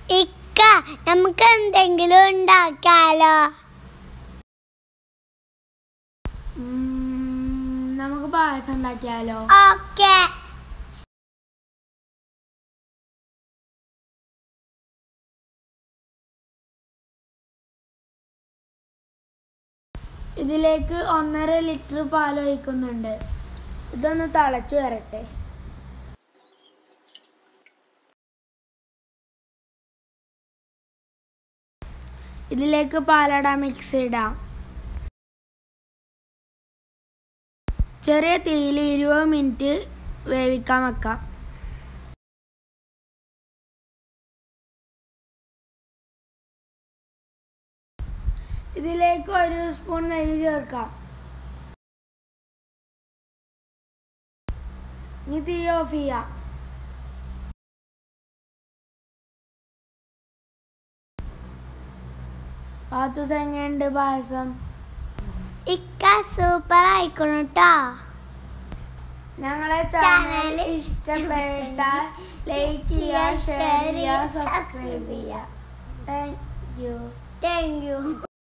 ഇക്ക നമുക്ക് എന്തെങ്കിലും ഉണ്ടാക്കാലോ നമുക്ക് പായസം ഉണ്ടാക്കിയാലോ ഓക്കെ ഇതിലേക്ക് ഒന്നര ലിറ്റർ പാൽ ഒഴിക്കുന്നുണ്ട് ഇതൊന്ന് തിളച്ചു വരട്ടെ ഇതിലേക്ക് പാലട മിക്സ് ഇടാം ചെറിയ തീയിൽ ഇരുപത് മിനിറ്റ് വേവിക്കാൻ വെക്കാം ഇതിലേക്ക് ഒരു സ്പൂൺ നെയ്യ് ചേർക്കാം ഇനി തീ ഓഫ് ചെയ്യാം പാത്തു എങ്ങനെയുണ്ട് പായസം ഇക്ക സൂപ്പർ ആയിക്കണു കേട്ടോ ഞങ്ങളെ ചാനൽ ചാനൽ ഇഷ്ടപ്പെട്ടാൽ ലൈക്ക് ചെയ്യുക ഷെയർ ചെയ്യുക സബ്സ്ക്രൈബ് ചെയ്യുക താങ്ക് യു താങ്ക് യു